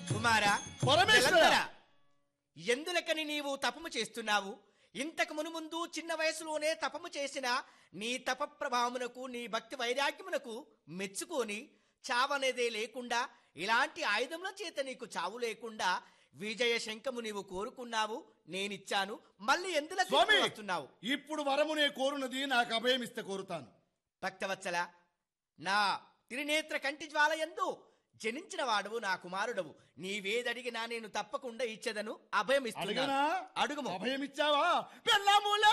కుమారా పరమేశ్వర! జలంధర, ఎందులకని నీవు తపము చేస్తున్నావు ఇంతకు మునుముందు చిన్న వయసులోనే తపము చేసిన నీ తప ప్రభావమునకు నీ భక్తి వైరాగ్యమునకు మెచ్చుకొని చావనేదే లేకుండా ఇలాంటి ఆయుధముల చేత నీకు చావు లేకుండా విజయ శంఖము నీవు కోరుకున్నావు నేనిచ్చాను మళ్ళీ ఎందులకు స్వామి వస్తున్నావు ఇప్పుడు వరమునే కోరునది నాకు అభయమిస్తే కోరుతాను భక్తవత్సల నా తిరునేత్ర కంటి జ్వాల ఎందు జనించిన వాడవు నా కుమారుడవు నీవేదడిగినా నేను తప్పకుండా ఇచ్చేదను అభయం అడగనా ఇస్తున్నాను అడుగుము అభయమిచ్చావా పెళ్ళాములే